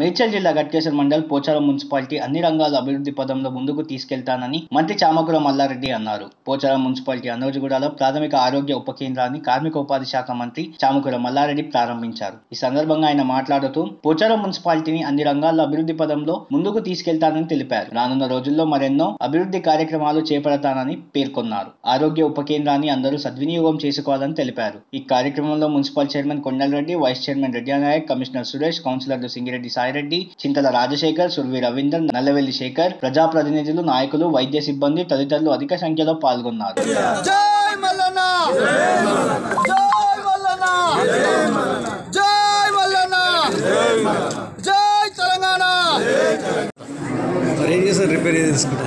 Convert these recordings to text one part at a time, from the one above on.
మేడ్చల్ జిల్లా గట్కేశ్వర మండల్ పోచారం మున్సిపాలిటీ అన్ని రంగాల అభివృద్ధి పదంలో ముందుకు తీసుకెళ్తానని మంత్రి చామకుల మల్లారెడ్డి అన్నారు పోచారం మున్సిపాలిటీ అనోజుగూడలో ప్రాథమిక ఆరోగ్య ఉప కేంద్రాన్ని కార్మిక ఉపాధి శాఖ మంత్రి చామకుల మల్లారెడ్డి ప్రారంభించారు ఈ సందర్భంగా ఆయన మాట్లాడుతూ పోచారం మున్సిపాలిటీని అన్ని రంగాల అభివృద్ధి పదంలో ముందుకు తీసుకెళ్తానని తెలిపారు రానున్న రోజుల్లో మరెన్నో అభివృద్ధి కార్యక్రమాలు చేపడతానని పేర్కొన్నారు ఆరోగ్య ఉప కేంద్రాన్ని అందరూ సద్వినియోగం చేసుకోవాలని తెలిపారు ఈ కార్యక్రమంలో municipal chairman Kondalareddy vice chairman Reddy Naik commissioner Suresh కౌన్సిలర్లు సింగిరెడ్డి సాయిరెడ్డి చింతల రాజశేఖర్ సుర్వి రవీందర్ నల్లవెల్లి శేఖర్ ప్రజాప్రతినిధులు నాయకులు వైద్య సిబ్బంది తదితరులు అధిక సంఖ్యలో పాల్గొన్నారు జై మల్లన్న జై మల్లన్న జై మల్లన్న జై తెలంగాణ మరి ఏం చేస్తారు రిపేర్ చేసుకుంటా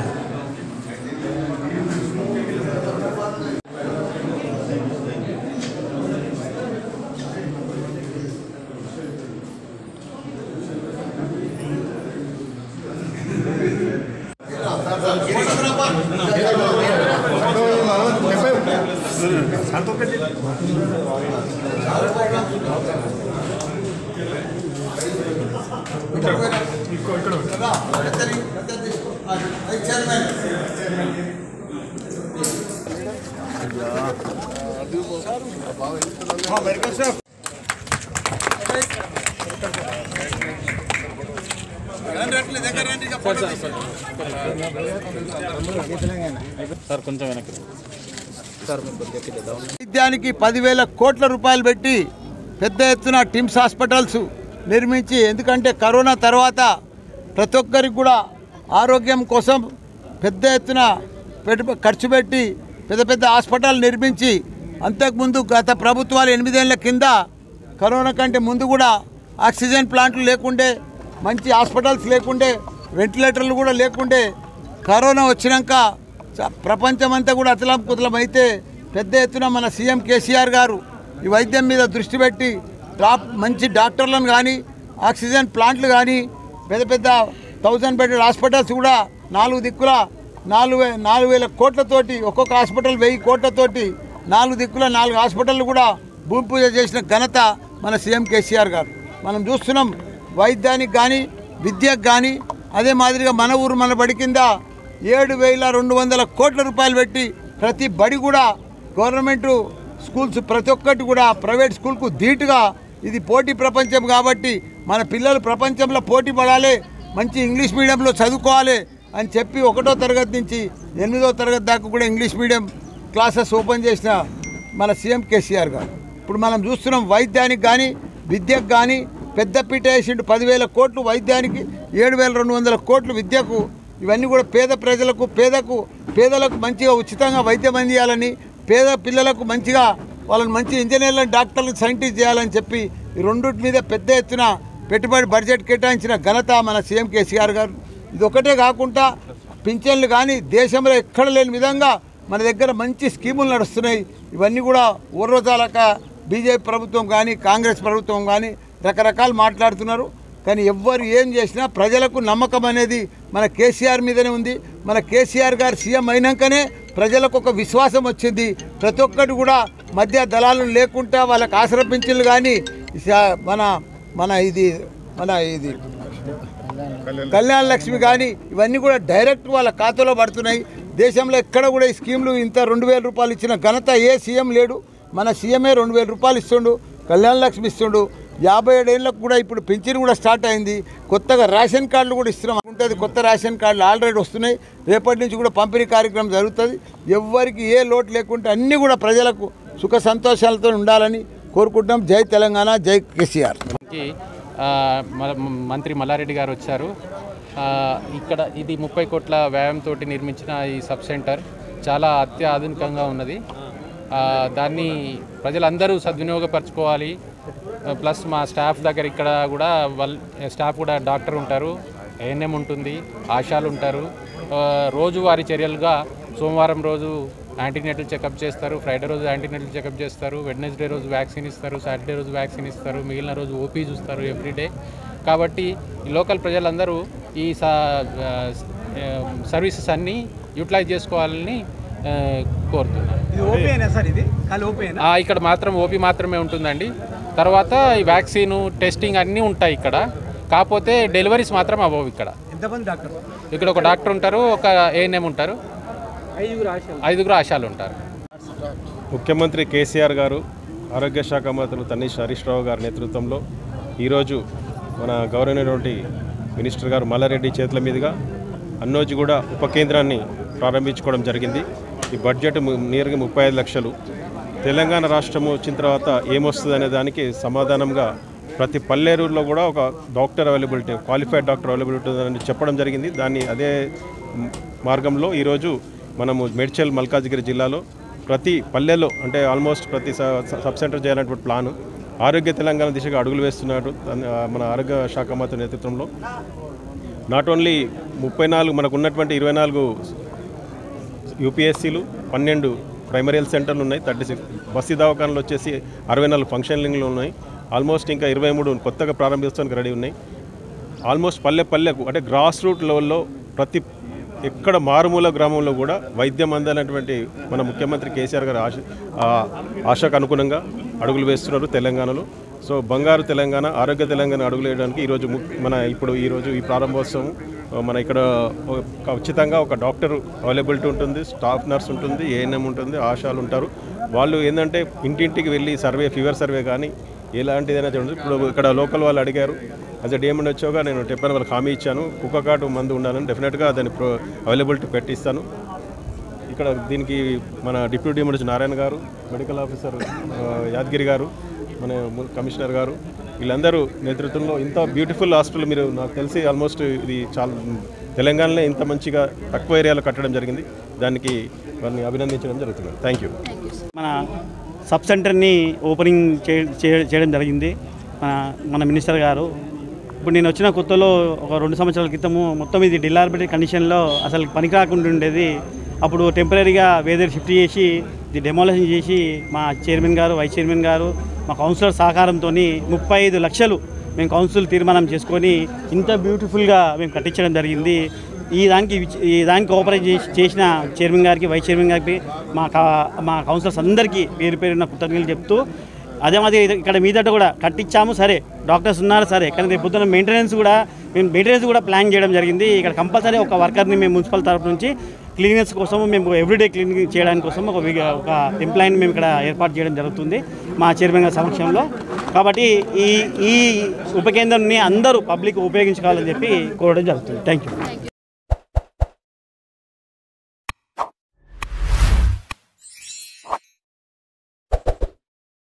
వైద్యానికి పదివేల కోట్ల రూపాయలు పెట్టి పెద్ద ఎత్తున టిమ్స్ హాస్పిటల్స్ నిర్మించి ఎందుకంటే కరోనా తర్వాత ప్రతి ఒక్కరికి కూడా ఆరోగ్యం కోసం పెద్ద ఎత్తున పెట్టు ఖర్చు పెట్టి పెద్ద పెద్ద హాస్పిటల్ నిర్మించి అంతకుముందు గత ప్రభుత్వాలు ఎనిమిదేళ్ల కింద కరోనా కంటే ముందు కూడా ఆక్సిజన్ ప్లాంట్లు లేకుండే మంచి హాస్పిటల్స్ లేకుండే వెంటిలేటర్లు కూడా లేకుండే కరోనా వచ్చినాక చ- ప్రపంచమంతా కూడా అతలం కుతలం అయితే పెద్ద ఎత్తున మన సీఎం కేసీఆర్ గారు ఈ వైద్యం మీద దృష్టి పెట్టి టాప్ మంచి డాక్టర్లను కానీ ఆక్సిజన్ ప్లాంట్లు కానీ పెద్ద పెద్ద థౌజండ్ బెడెడ్ హాస్పిటల్స్ కూడా నాలుగు దిక్కుల నాలుగు వే నాలుగు వేల కోట్లతోటి ఒక్కొక్క హాస్పిటల్ వెయ్యి కోట్లతోటి నాలుగు దిక్కుల నాలుగు హాస్పిటల్ కూడా భూమి పూజ చేసిన ఘనత మన సీఎం కేసీఆర్ గారు మనం చూస్తున్నాం వైద్యానికి కానీ విద్యకు కానీ అదే మాదిరిగా మన ఊరు మన బడి కింద ఏడు వేల రెండు వందల కోట్ల రూపాయలు పెట్టి ప్రతి బడి కూడా గవర్నమెంట్ స్కూల్స్ ప్రతి ఒక్కటి కూడా ప్రైవేట్ స్కూల్కు ధీటుగా ఇది పోటీ ప్రపంచం కాబట్టి మన పిల్లలు ప్రపంచంలో పోటీ పడాలి మంచి ఇంగ్లీష్ మీడియంలో చదువుకోవాలి అని చెప్పి ఒకటో తరగతి నుంచి ఎనిమిదో తరగతి దాకా కూడా ఇంగ్లీష్ మీడియం క్లాసెస్ ఓపెన్ చేసిన మన సీఎం కేసీఆర్ గారు ఇప్పుడు మనం చూస్తున్నాం వైద్యానికి కానీ విద్యకు కానీ పెద్దపీట వేసిండు పదివేల కోట్లు వైద్యానికి ఏడు వేల రెండు వందల కోట్లు విద్యకు ఇవన్నీ కూడా పేద ప్రజలకు పేదకు పేదలకు మంచిగా ఉచితంగా వైద్యం అందియాలని పేద పిల్లలకు మంచిగా వాళ్ళని మంచి ఇంజనీర్లను డాక్టర్లను సైంటిస్ట్ చేయాలని చెప్పి ఈ రెండింటి మీద పెద్ద ఎత్తున పెట్టుబడి బడ్జెట్ కేటాయించిన ఘనత మన సీఎం కేసీఆర్ గారు ఇది ఒకటే కాకుండా పింఛన్లు కానీ దేశంలో ఎక్కడ లేని విధంగా మన దగ్గర మంచి స్కీములు నడుస్తున్నాయి ఇవన్నీ కూడా ఊర్వజాలక బీజేపీ ప్రభుత్వం కానీ కాంగ్రెస్ ప్రభుత్వం కానీ రకరకాలు మాట్లాడుతున్నారు కానీ ఎవ్వరు ఏం చేసినా ప్రజలకు నమ్మకం అనేది మన కేసీఆర్ మీదనే ఉంది మన కేసీఆర్ గారు సీఎం అయినాకనే ప్రజలకు ఒక విశ్వాసం వచ్చింది ప్రతి ఒక్కటి కూడా మధ్య దళాలు లేకుండా వాళ్ళకి ఆశ్రపించలు కానీ స- మన మన ఇది మన ఇది కళ్యాణ లక్ష్మి కానీ ఇవన్నీ కూడా డైరెక్ట్ వాళ్ళ ఖాతాలో పడుతున్నాయి దేశంలో ఎక్కడ కూడా ఈ స్కీమ్లు ఇంత రెండు వేల రూపాయలు ఇచ్చిన ఘనత ఏ సీఎం లేడు మన సీఎంఏ రెండు వేల రూపాయలు ఇస్తుండు కళ్యాణ లక్ష్మి ఇస్తుండు యాభై ఏడేళ్ళకు కూడా ఇప్పుడు పింఛన్ కూడా స్టార్ట్ అయింది కొత్తగా రేషన్ కార్డులు కూడా ఇస్తున్నాం ఉంటుంది కొత్త రేషన్ కార్డులు ఆల్రెడీ వస్తున్నాయి రేపటి నుంచి కూడా పంపిణీ కార్యక్రమం జరుగుతుంది ఎవ్వరికి ఏ లోటు లేకుంటే అన్నీ కూడా ప్రజలకు సుఖ సంతోషాలతో ఉండాలని కోరుకుంటున్నాం జై తెలంగాణ జై కేసీఆర్ కి, ఆ, మ- మంత్రి మల్లారెడ్డి గారు వచ్చారు ఆ, ఇక్కడ ఇది ముప్పై కోట్ల వ్యయంతో నిర్మించిన ఈ సబ్ సెంటర్ చాలా అత్యాధునికంగా ఉన్నది ఆ, దాన్ని ప్రజలందరూ సద్వినియోగపరచుకోవాలి ప్లస్ మా స్టాఫ్ దగ్గర ఇక్కడ కూడా వాళ్ళ స్టాఫ్ కూడా డాక్టర్ ఉంటారు ఏఎన్ఎం ఉంటుంది ఆశాలు ఉంటారు ఆ, రోజువారీ చర్యలుగా సోమవారం రోజు యాంటీనేటల్ చెకప్ చేస్తారు ఫ్రైడే రోజు యాంటీనేటల్ చెకప్ చేస్తారు వెడ్నెస్డే రోజు వ్యాక్సిన్ ఇస్తారు సాటర్డే రోజు వ్యాక్సిన్ ఇస్తారు మిగిలిన రోజు ఓపీ చూస్తారు ఎవ్రీడే కాబట్టి ఈ లోకల్ ప్రజలందరూ ఈ సా ఆ, సర్వీసెస్ అన్నీ యూటిలైజ్ చేసుకోవాలని ఆ, కోరుతున్నాను ఇది ఓపీనా సార్ ఇది ఖాళీ ఓపీనా ఆ, ఇక్కడ మాత్రం ఓపీ మాత్రమే ఉంటుందండి తర్వాత ఈ వ్యాక్సిన్ టెస్టింగ్ అన్నీ ఉంటాయి ఇక్కడ కాకపోతే డెలివరీస్ మాత్రం అవ్వవు ఇక్కడ ఎంతమంది డాక్టర్ ఇక్కడ ఒక డాక్టర్ ఉంటారు ఒక ఏఎన్ఎం ఉంటారు ఐదుగురు ఆశాలు ఉంటారు ముఖ్యమంత్రి కేసీఆర్ గారు ఆరోగ్య శాఖ మంత్రులు తన్నీష్ హరీష్ రావు గారి నేతృత్వంలో ఈరోజు మన గౌరవనీయటువంటి మినిస్టర్ గారు మల్లారెడ్డి చేతుల మీదుగా అన్నోజిగూడ ఉప కేంద్రాన్ని ప్రారంభించుకోవడం జరిగింది ఈ బడ్జెట్ ము- నియర్గా ముప్పై ఐదు లక్షలు తెలంగాణ రాష్ట్రం వచ్చిన తర్వాత ఏమొస్తుంది అనే దానికి సమాధానంగా ప్రతి పల్లెరూరులో కూడా ఒక doctor availability qualified doctor availability ఉందని చెప్పడం జరిగింది దాన్ని అదే మ్, మార్గంలో ఈరోజు మనము మేడ్చల్ మల్కాజ్గిరి జిల్లాలో ప్రతి పల్లెలో అంటే ఆల్మోస్ట్ ప్రతి స- స- సబ్ సెంటర్ చేయాలనేటువంటి ప్లాను ఆరోగ్య తెలంగాణ దిశగా అడుగులు వేస్తున్నారు దాన్ని, ఆ, మన ఆరోగ్య శాఖ మంత్రి నేతృత్వంలో నాట్ ఓన్లీ ముప్పై నాలుగు మనకు ఉన్నటువంటి ఇరవై నాలుగు యూపీఎస్సీలు పన్నెండు ప్రైమరీ హెల్త్ సెంటర్లు ఉన్నాయి థర్టీ సిక్స్ బస్సు దవాఖానలు వచ్చేసి అరవై నాలుగు ఫంక్షన్లింగ్లు ఉన్నాయి ఆల్మోస్ట్ ఇంకా ఇరవై మూడు కొత్తగా ప్రారంభించడానికి రెడీ ఉన్నాయి ఆల్మోస్ట్ పల్లె పల్లెకు అంటే గ్రాస్ రూట్ లెవెల్లో ప్రతి ఎక్కడ మారుమూల గ్రామంలో కూడా వైద్యం అందాలన్నటువంటి మన ముఖ్యమంత్రి కేసీఆర్ గారి ఆశ ఆ ఆశకు అనుగుణంగా అడుగులు వేస్తున్నారు తెలంగాణలో సో బంగారు తెలంగాణ ఆరోగ్య తెలంగాణ అడుగులు వేయడానికి ఈరోజు ము- మన ఇప్పుడు ఈరోజు ఈ ప్రారంభోత్సవం ఆ, మన ఇక్కడ ఒక ఖచ్చితంగా ఒక డాక్టర్ అవైలబిలిటీ ఉంటుంది స్టాఫ్ నర్స్ ఉంటుంది ఏఎన్ఎం ఉంటుంది ఆశాలు ఉంటారు వాళ్ళు ఏంటంటే ఇంటింటికి వెళ్ళి సర్వే ఫీవర్ సర్వే కానీ ఎలాంటిదైనా చూడండి ఇప్పుడు ఇక్కడ లోకల్ వాళ్ళు అడిగారు అదే డిఎంఎన్ వచ్చాక నేను చెప్పాను వాళ్ళకి హామీ ఇచ్చాను కుక్క కాటు మందు ఉండాలని డెఫినెట్గా దాన్ని ప్రో అవైలబిలిటీ పెట్టిస్తాను ఇక్కడ దీనికి మన డిప్యూటీ డిఎంఎన్ నారాయణ గారు మెడికల్ ఆఫీసర్ ఆ, యాదగిరి గారు మన ము- కమిషనర్ గారు వీళ్ళందరూ నేతృత్వంలో ఇంత బ్యూటిఫుల్ హాస్పిటల్ మీరు నాకు తెలిసి ఆల్మోస్ట్ ఇది చాలా తెలంగాణలో ఇంత మంచిగా తక్కువ ఏరియాలో కట్టడం జరిగింది దానికి వారిని అభినందించడం జరుగుతుంది థ్యాంక్ యూ మన సబ్ సెంటర్ని ఓపెనింగ్ చే చే- చేయడం జరిగింది మన మన మినిస్టర్ గారు ఇప్పుడు నేను వచ్చిన కొత్తలో ఒక రెండు సంవత్సరాల క్రితము మొత్తం ఇది డిలార్బిటరీ కండిషన్లో అసలు పనికి రాకుండా ఉండేది అప్పుడు టెంపరీగా వేరే షిఫ్ట్ చేసి ఇది డెమాలిషన్ చేసి మా చైర్మన్ గారు వైస్ చైర్మన్ గారు మా కౌన్సిలర్ సహకారంతో ముప్పై ఐదు లక్షలు మేము కౌన్సిల్ తీర్మానం చేసుకొని ఇంత బ్యూటిఫుల్గా మేము కట్టించడం జరిగింది ఈ దానికి విచ్- ఈ దానికి కోఆపరేట్ చేసి చేసిన చైర్మన్ గారికి వైస్ చైర్మన్ గారికి మా కా- మా కౌన్సిలర్స్ అందరికీ పేరు పేరున కృతజ్ఞతలు చెప్తూ అదే మాది ఇక్కడ మీదట కూడా కట్టించాము సరే డాక్టర్స్ ఉన్నారు సరే కానీ రేపు పొద్దున్న మెయింటెనెన్స్ కూడా మేము మెయింటెనెన్స్ కూడా ప్లాన్ చేయడం జరిగింది ఇక్కడ కంపల్సరీ ఒక వర్కర్ని మేము మున్సిపల్ తరఫు నుంచి క్లీనెన్స్ కోసం మేము ఎవ్రీడే క్లీనింగ్ చేయడానికి కోసం ఒక వి- ఒక ఎంప్లాయీని మేము ఇక్కడ ఏర్పాటు చేయడం జరుగుతుంది మా చైర్మన్ గారి సమక్షంలో కాబట్టి ఈ ఈ ఉపకేంద్రాన్ని అందరూ పబ్లిక్ ఉపయోగించుకోవాలని చెప్పి కోరడం జరుగుతుంది థ్యాంక్ యూ